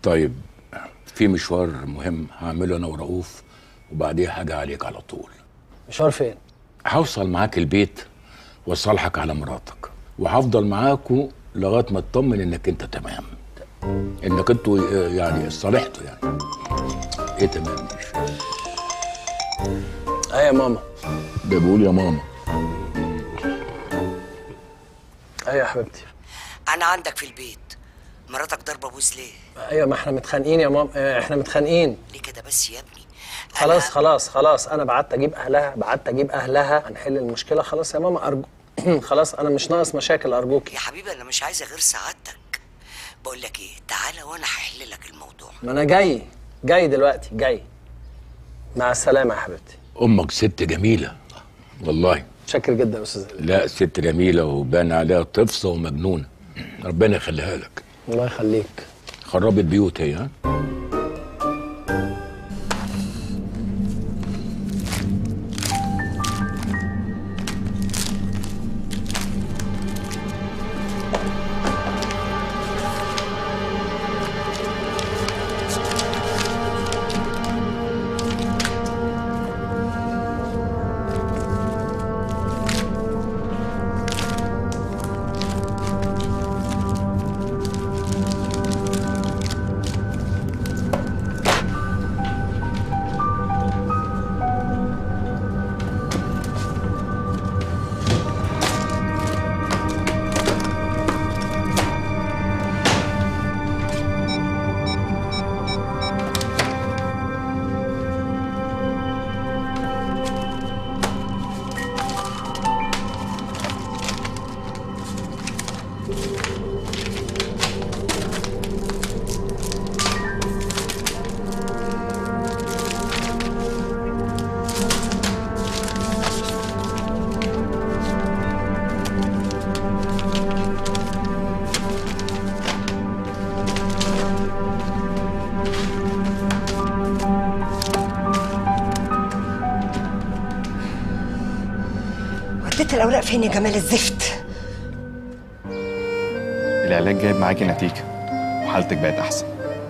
طيب في مشوار مهم هعمله انا ورؤوف وبعديها حاجه عليك على طول مشوار فين هوصل معاك البيت واصالحك على مراتك وهفضل معاكوا لغايه ما اطمن انك انت تمام انك انتوا آه، يعني صالحتوا يعني ايه تمام مش فاهم. ايه يا ماما ده بيقول يا ماما ايه يا حبيبتي انا عندك في البيت مراتك ضربه بوس ليه ايوه ما احنا متخانقين يا ماما آه، احنا متخانقين ليه كده بس يا ابني خلاص خلاص خلاص انا بعت اجيب اهلها بعت اجيب اهلها هنحل المشكله خلاص يا ماما ارجو خلاص انا مش ناقص مشاكل ارجوك يا حبيبي انا مش عايزه غير سعادتك بقول لك ايه تعالى وانا هحل لك الموضوع ما انا جاي جاي دلوقتي جاي مع السلامه يا حبيبتي امك ست جميله والله شاكر جدا يا استاذ لا ست جميله وبان عليها طفصه ومجنونه ربنا يخليها لك الله يخليك خربت بيوت هي ها وديت الاوراق فين يا جمال الزفت العلاج جايب معاكي نتيجة وحالتك بقت أحسن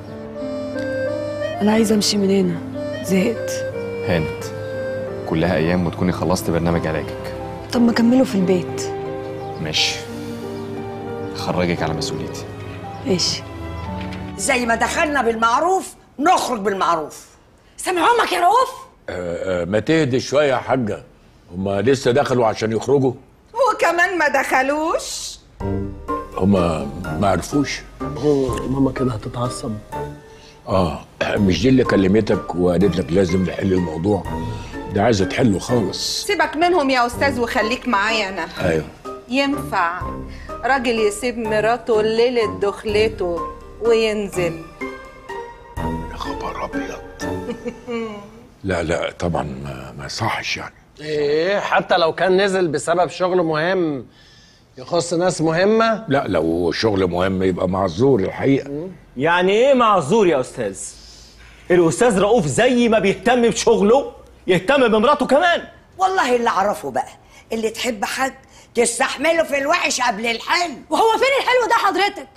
انا عايزه امشي من هنا زهقت هانت كلها أيام وتكوني خلصت برنامج علاجك طب ما كمله في البيت ماشي هخرجك على مسؤوليتي ماشي زي ما دخلنا بالمعروف نخرج بالمعروف سامع امك يا رؤوف آه، آه، ما تهدي شويه يا حاجه هما لسه دخلوا عشان يخرجوا وكمان ما دخلوش هما ما عرفوش ماما كده هتتعصب اه مش دي اللي كلمتك وقالت لك لازم نحل الموضوع ده عايزه تحله خالص سيبك منهم يا استاذ وخليك معايا انا ايوه ينفع راجل يسيب مراته ليلة دخلته وينزل يا خبر ابيض لا لا طبعا ما, ما صحش يعني ايه حتى لو كان نزل بسبب شغل مهم يخص ناس مهمه لا لو شغل مهم يبقى معذور الحقيقه يعني ايه معذور يا استاذ الاستاذ رؤوف زي ما بيهتم بشغله يهتم بمراته كمان والله اللي اعرفه بقى اللي تحب حد تستحمله في الوحش قبل الحلو وهو فين الحلو ده حضرتك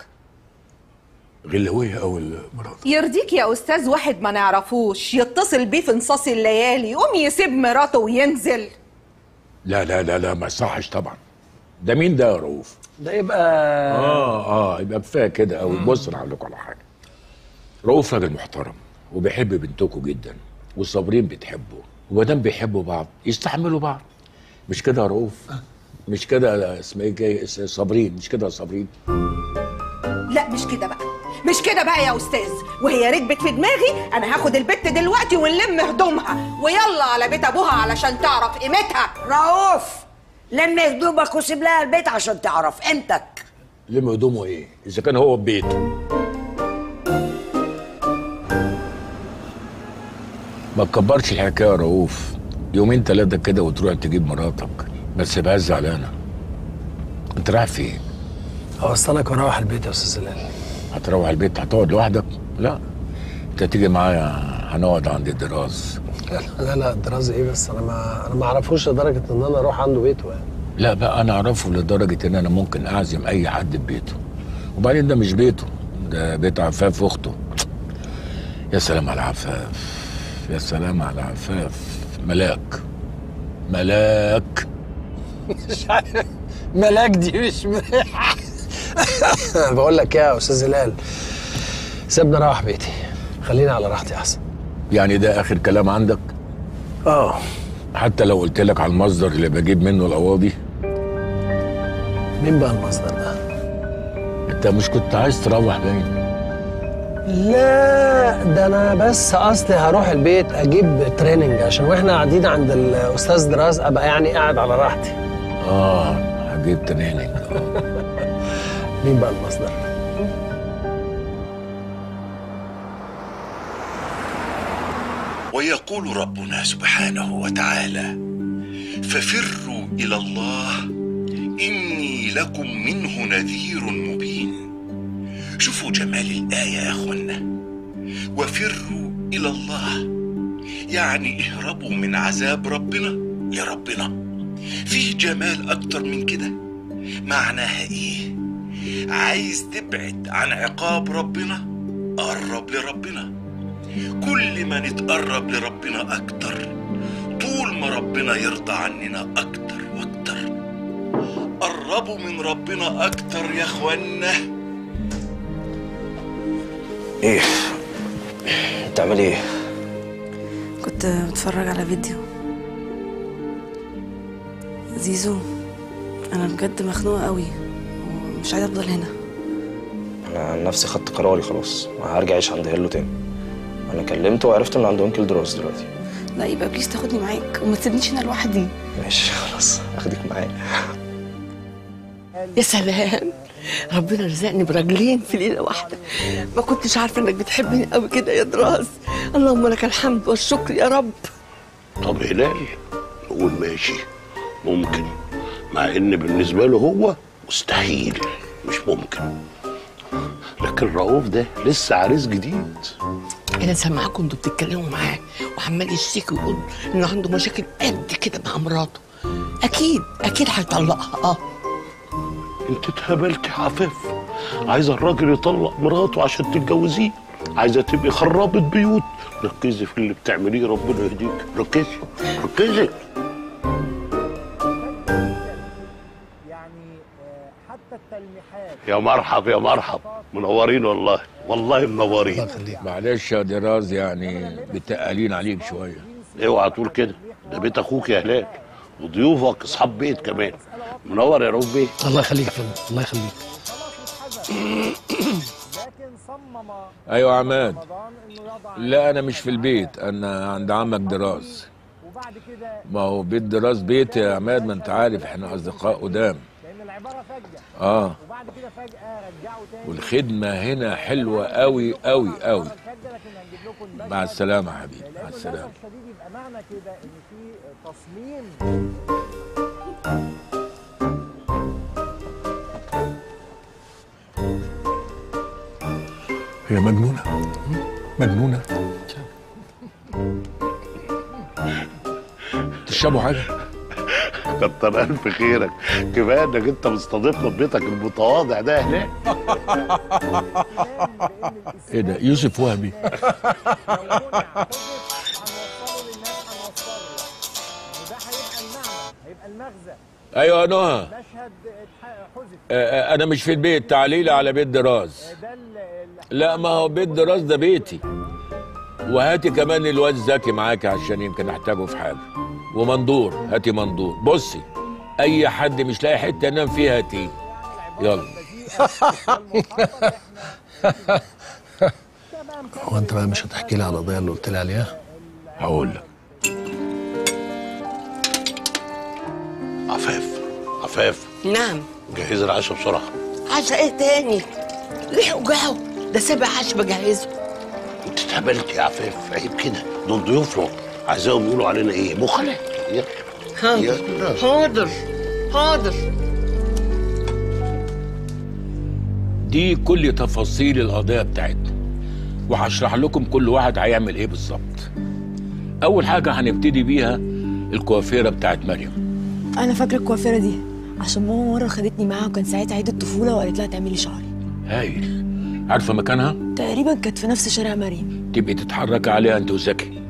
غلويه اول مرات يرضيك يا استاذ واحد ما نعرفوش يتصل بيه في نصاص الليالي يقوم يسيب مراته وينزل لا لا لا لا ما صحش طبعا ده مين ده يا رؤوف ده يبقى اه اه يبقى كفايه كده او بص انا هقول لكم على حاجه رؤوف راجل محترم وبيحب بنتكم جدا والصابرين بتحبه وما دام بيحبوا بعض يستحملوا بعض مش كده يا رؤوف مش كده اسمها ايه جاي- صابرين مش كده يا صابرين لا مش كده بقى مش كده بقى يا استاذ وهي ركبت في دماغي انا هاخد البت دلوقتي ونلم هدومها ويلا على بيت ابوها علشان تعرف قيمتها رؤوف لم هدومك وسيب لها البيت عشان تعرف قيمتك لم هدومه ايه اذا كان هو في بيته ما تكبرش الحكايه يا رؤوف يومين ثلاثه كده وتروح تجيب مراتك بس تبقى زعلانه انت رايح فين اوصلك واروح البيت يا استاذ هلال هتروح البيت هتقعد لوحدك لا انت تيجي معايا هنقعد عند الدراز لا لا الدراسه ايه بس انا ما انا ما اعرفوش لدرجه ان انا اروح عنده بيته يعني لا بقى انا اعرفه لدرجه ان انا ممكن اعزم اي حد ببيته وبعدين ده مش بيته ده بيت عفاف اخته يا سلام على عفاف يا سلام على عفاف ملاك ملاك ملاك دي مش بقول لك يا استاذ هلال سيبني اروح بيتي خليني على راحتي احسن يعني ده اخر كلام عندك اه حتى لو قلت لك على المصدر اللي بجيب منه القواضي مين بقى المصدر ده انت مش كنت عايز تروح باين لا ده انا بس اصلي هروح البيت اجيب تريننج عشان واحنا قاعدين عند الاستاذ دراز ابقى يعني قاعد على راحتي اه هجيب تريننج مين بقى المصدر ويقول ربنا سبحانه وتعالى ففروا الى الله اني لكم منه نذير مبين شوفوا جمال الايه يا اخوانا وفروا الى الله يعني اهربوا من عذاب ربنا لربنا فيه جمال اكتر من كده معناها ايه عايز تبعد عن عقاب ربنا قرب لربنا كل ما نتقرب لربنا أكتر طول ما ربنا يرضى عننا أكتر وأكتر قربوا من ربنا أكتر يا أخوانا ايه بتعمل ايه كنت بتفرج على فيديو زيزو انا بجد مخنوقه قوي ومش عايزه افضل هنا انا عن نفسي خدت قراري خلاص هرجع اعيش عند هيلو تاني انا كلمته وعرفت ان عنده انكل دراس دلوقتي لا يبقى بليز تاخدني معاك وما تسيبنيش هنا لوحدي ماشي خلاص اخدك معايا يا سلام ربنا رزقني براجلين في ليله واحده ما كنتش عارفه انك بتحبني قوي كده يا دراس اللهم لك الحمد والشكر يا رب طب هلال نقول ماشي ممكن مع ان بالنسبه له هو مستحيل مش ممكن لكن رؤوف ده لسه عريس جديد انا سامعاكم انتوا بتتكلموا معاه وعمال يشتكي ويقول انه عنده مشاكل قد كده مع مراته اكيد اكيد هيطلقها اه انت اتهبلت يا عفاف عايزه الراجل يطلق مراته عشان تتجوزيه عايزه تبقي خرابه بيوت ركزي في اللي بتعمليه ربنا يهديك ركزي ركزي يا مرحب يا مرحب منورين والله والله منورين معلش يا دراز يعني متقلين عليك شويه اوعى تقول كده ده بيت اخوك يا هلال وضيوفك اصحاب بيت كمان منور يا رؤوف بيه الله يخليك يا فندم الله يخليك ايوه يا عماد لا انا مش في البيت انا عند عمك دراز ما هو بيت دراز بيتي يا عماد ما انت عارف احنا اصدقاء قدام اه والخدمة هنا حلوة قوي قوي قوي مع السلامة يا حبيبي مع السلامة هي مجنونه مجنونه تشربوا حاجة كتر الف خيرك كفايه انك انت مستضيفنا في بيتك المتواضع ده يا هلال ايه ده يوسف وهبي ايوه يا نهى آه، آه، انا مش في البيت تعالي لي على بيت دراز لا ما هو بيت دراز ده بيتي وهاتي كمان الواد زكي معاكي عشان يمكن احتاجه في حاجه ومندور هاتي مندور بصي اي حد مش لاقي حته ينام فيها هاتيه يلا هو انت بقى مش هتحكي لي على القضيه اللي قلت لي عليها هقول لك عفاف عفاف نعم جهز العشاء بسرعه عشاء ايه تاني ليه وجعه ده سابع عشاء بجهزه انت اتهبلت يا عفاف عيب كده دول ضيوفنا عايزاهم يقولوا علينا ايه مخلة يلا حاضر يلا. حاضر حاضر دي كل تفاصيل القضيه بتاعتنا وهشرح لكم كل واحد هيعمل ايه بالظبط اول حاجه هنبتدي بيها الكوافيره بتاعت مريم انا فاكره الكوافيره دي عشان ماما مره خدتني معاها وكان ساعتها عيد الطفوله وقالت لها تعملي شعري هايل عارفه مكانها تقريبا كانت في نفس شارع مريم تبقي تتحركي عليها انت وزكي